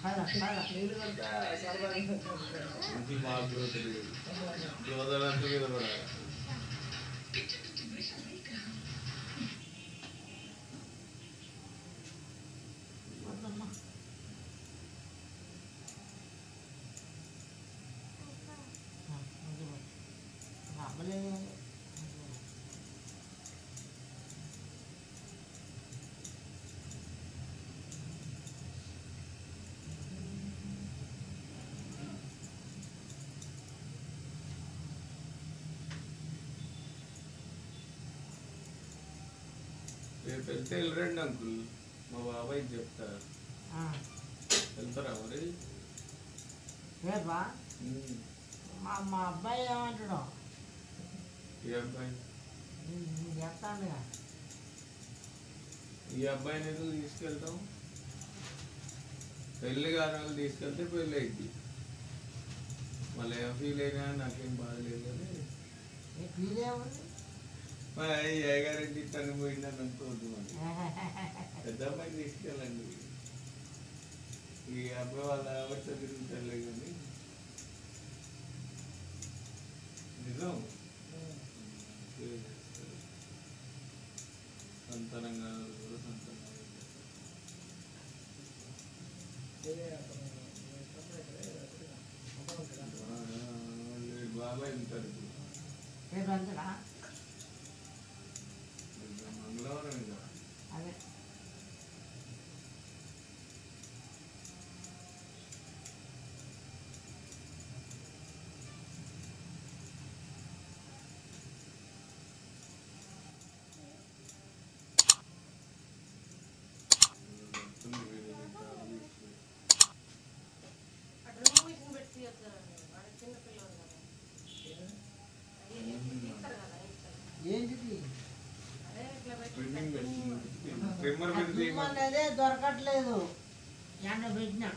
కాదా కాదా నీళ్ళు కనుక సరదాగా ఇది మాకు కూడా తెలియదు గ్రోదర్ అంతా మీద కూడా వద్దమ్మా ఆ, వద్దు, వద్దు. అమ్మలేదు రేపు వెళ్తే వెళ్ళరండి అంకుల్ మా బాబాయ్ చెప్తా ఆ, వెళ్తారా మరి రేపా ఉమ్. మా మా అబ్బాయి ఏమంటాడు ఈ అబ్బాయి నేను నేను చెప్తానుగా ఈ అబ్బాయిని ఎందుకు తీసుకెళ్తాం పెళ్లి కాని వాళ్ళు తీసుకెళ్తే పెళ్ళి అయింది మళ్ళీ ఏం ఫీల్ అయినా నాకేం బాధ లేదు కానీ నీకు ఫీల్ ఏముంది మా అయ్యగారింటి తను పోయిందని అనుకోవద్దు మరి పెద్ద అమ్మాయిని తీసుకెళ్ళండి ఈ అబ్బాయి వాళ్ళ ఆవిడతో తిరుగుతారులే కానీ నిజం సంతానంగా కూడా సంతానంగా వాళ్ళు బాబాయ్ ఉంటారు ఇప్పుడు రేపు వెళ్తాడా మంగళవారం ఇంకా అదే వస్తుంది వీడియో కాల్ చేసి. అటు రూమ్ మిషన్ పెట్టి వస్తారండి వాడు చిన్న పిల్లలు కదా అది ఇస్తారు కదా ఇస్తారు. ఏంటిది అదే ఇట్లా పెట్టి ట్రిమ్మింగ్ పెట్టింది. ట్రిమ్మర్ ఆ పెడితే తుమ్ము అనేదే దొరకట్లేదు ఎండ పెట్టినా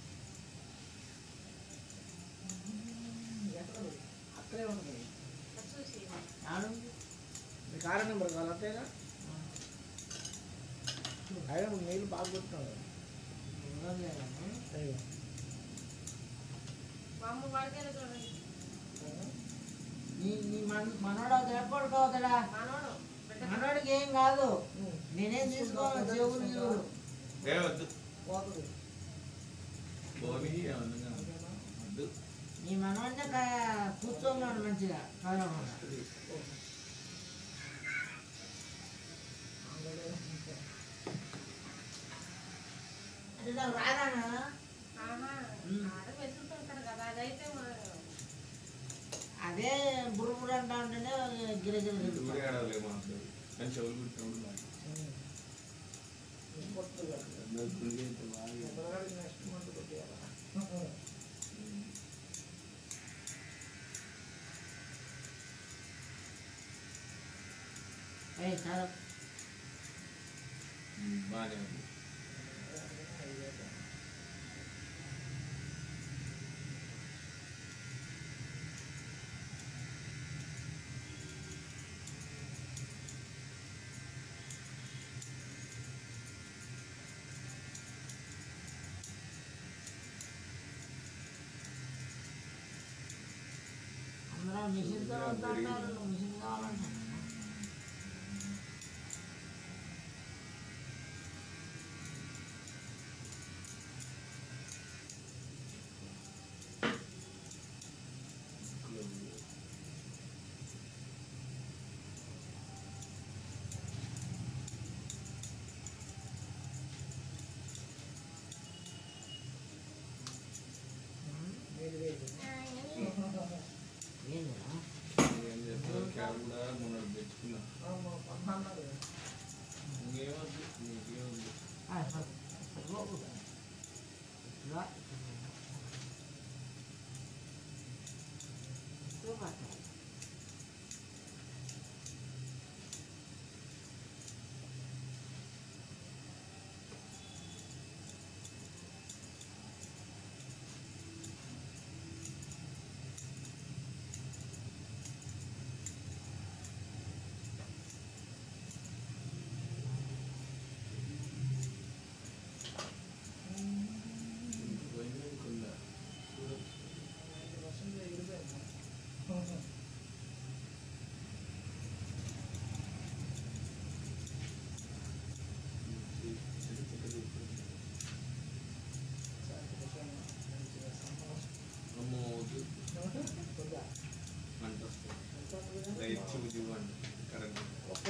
అక్కడే ఉంది చూసి ఆడు మీ కార్ నెంబర్ కావాలి అంతేగా అయినా నువ్వు నీళ్ళు బాగా కొట్టినావు ఇవ్వలేదని అయ్యో. మా అమ్మ వాడికే చూడండి నీ నీ మన మనోడు అవుతాడా కొడుకు అవుతాడా మనోడు బిడ్డ మనోడికి ఏం కాదు ఉమ్. నేనేం తీసుకోను చెవులు చెవులు ఏ వద్దు పోతుంది పోనీ ఏమన్నా వద్దు నీ మనోడిని క- కూర్చోమన్నాడు మంచిగా కదలకుండా అంటే నాకు రాదానా ఆహా ఉమ్. ఆడ వెతుకుతుంటాడు కదా అదైతే మన- అదే బురుబురు అంటా ఉంటేనే గిరగిర దూరే ఆడలే మాకు కానీ చెవులు కుట్టినప్పుడు బాగా కొట్టుతుంది కదా. అందరూ గుండె ఇంత బాగా పిల్లగాడికి నెక్స్ట్ మంత్ కొట్టేయాలా ఏ చాలా బాగానే ఉంది అందరూ మిషన్తో వద్దంటారు మిషన్ కావాలంటారు నీళ్ళు వేసి ఏందిరా ఏం చేస్తాం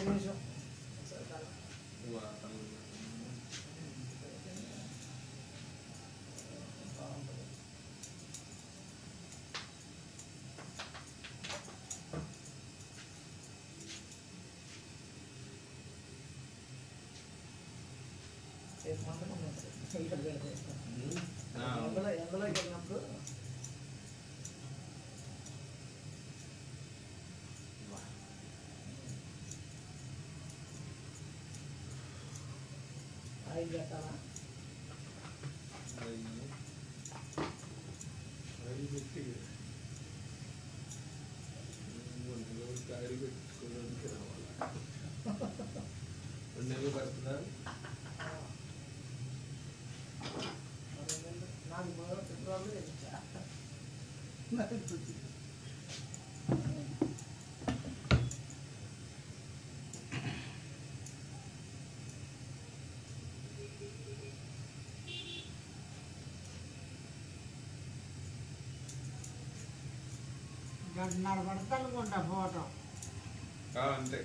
నిమిషం సరే కాదు. బాగుంటుంది. రేపు మందకం ఉంది. ఇక్కడ పెడితే. ఎండలో ఎండలోకి వెళ్ళినప్పుడు ఐదు పెట్టాలా గాడి పెట్టుకోవడానికి రావాలా రెండు నెలలు పడుతుందా నాకు మొదలు పెట్రోల్ వేయించా నాకు గుర్తు. గంటన్నర పడుతుంది అనుకుంటా ఫోటో ఆ, అంతే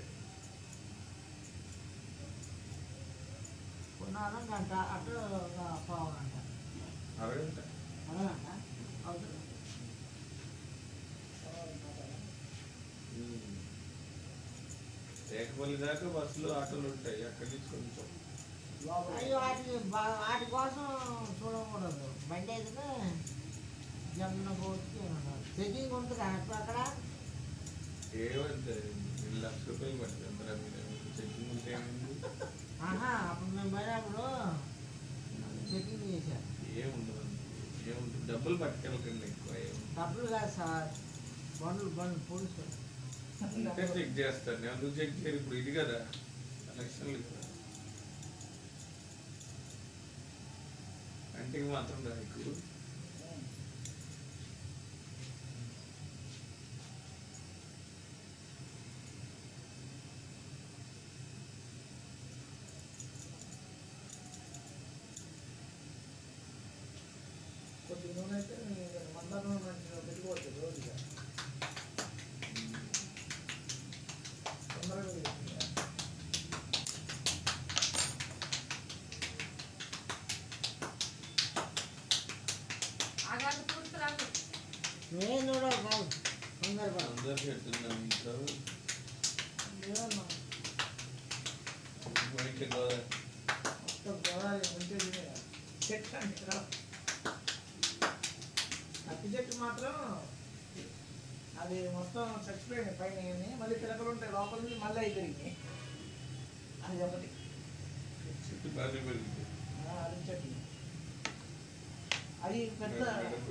పునారం గంట అటు ఒక పావు గంట అరగంట అరగంట అవుతుంది లేకపోతే దాకా బస్సులు ఆటోలు ఉంటాయి అక్కడి నుంచి కొంచెం లోపల అయ్యో వాటి బా- వాటి కోసం చూడకూడదు బండి అయితే జమ్మున పోతే చెకింగ్ ఉంటుందా అప్పుడు అక్కడ ఏమంటే రెండు లక్ష రూపాయలు పడుతుంది అందరూ మీరు చెక్కింగ్ ఉంటే ఏముంది ఆహా అప్పుడు మేము పోయినప్పుడు చెకింగ్ చేశారు ఏముండదు ఏముంటుంది డబ్బులు పట్టుకెళ్ళకండి ఎక్కువ ఏముంది డబ్బులు కాదు సార్ బండ్లు బండ్లు పోలీసు ఉంటే చెక్ చేస్తాను నేను ఎందుకు చెక్ చేయరు ఇప్పుడు ఇది కదా ఎలక్షన్లు కదా అంటే మాత్రం రాకు కొద్ది నూనె అయితే మంద నూనె మంచిగా పెట్టుకోవచ్చు రోజుగా తొందరగా పెరుగుతుంది. ఆగాలి పూర్తి రాదు నేను చూడవు కాదు తొందరపడ అందరు చెప్తున్నాను ఇంట్లో ఏమన్నా బయట గోదావరి మొత్తం గోదావరి ఉంటే చెట్టు అంటే రా. అట్టి చెట్టు మాత్రం అది మొత్తం చచ్చిపోయింది పైన ఇవన్నీ. మళ్ళీ పిలకలు ఉంటాయి లోపల నుంచి మళ్ళీ అవి పెరిగినాయి అది ఒకటి చెట్టు బాగానే పెరిగింది ఆ, అది చెట్టు అది పెద్ద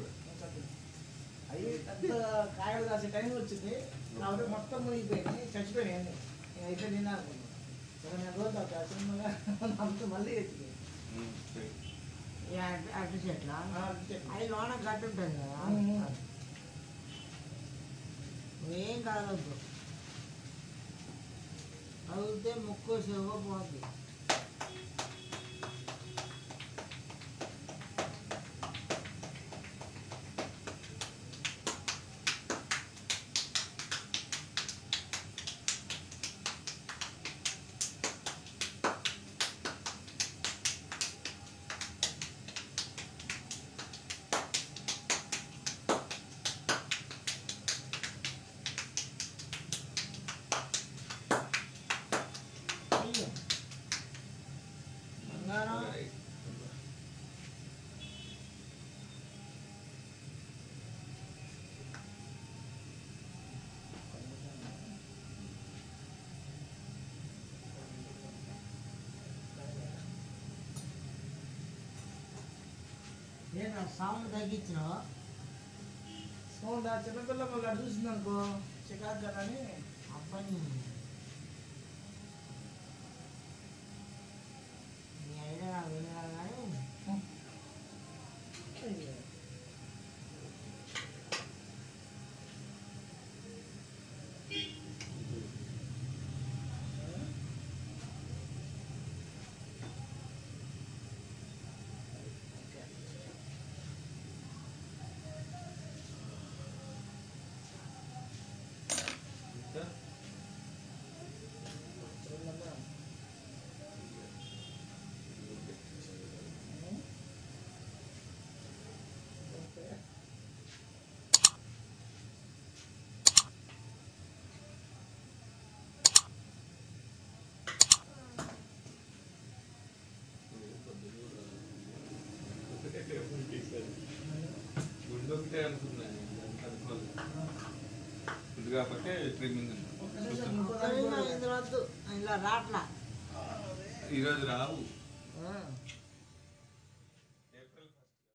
అవి పెద్ద కాయలు కాసే టైం వచ్చింది కాబట్టి మొత్తం మునిగిపోయింది చచ్చిపోయినాయి అన్ని నేను అయితే తిన్నా అనుకున్నాను ఒక నెల రోజులు ఒక సినిమాగా అంత మళ్ళీ ఎత్తిపోయింది ఉమ్, సరే. ఈ అటు అటు చెట్ల ఆ, అట్టి చెట్టు. అవి లోన గట్టు ఉంటుంది కదా ఉమ్. నువ్వేం కదలొద్దు కదిలితే ముక్కు చెవు పోద్ది అయ్యో బంగారం నేను సౌండ్ తగ్గించినావు సౌండ్ ఆ చిన్నపిల్ల మళ్ళీ అటు చూసింది అనుకో చికాకు కదా అని అబ్బని నీ ఐడియా నాకు తెలియదు కానీ అయ్యో. ఇంకా గుండు ఒకటే అనుకున్నాను దానికి అనుకోలేదు గుండు కాబట్టి ట్రిమ్మింగ్ ఒక్క నిమిషం ఇంకో ఒక్క దానికి నిమిషం కూడా ఇందులో వద్దు ఇలా రాట్లా ఈరోజు రావు ఆ.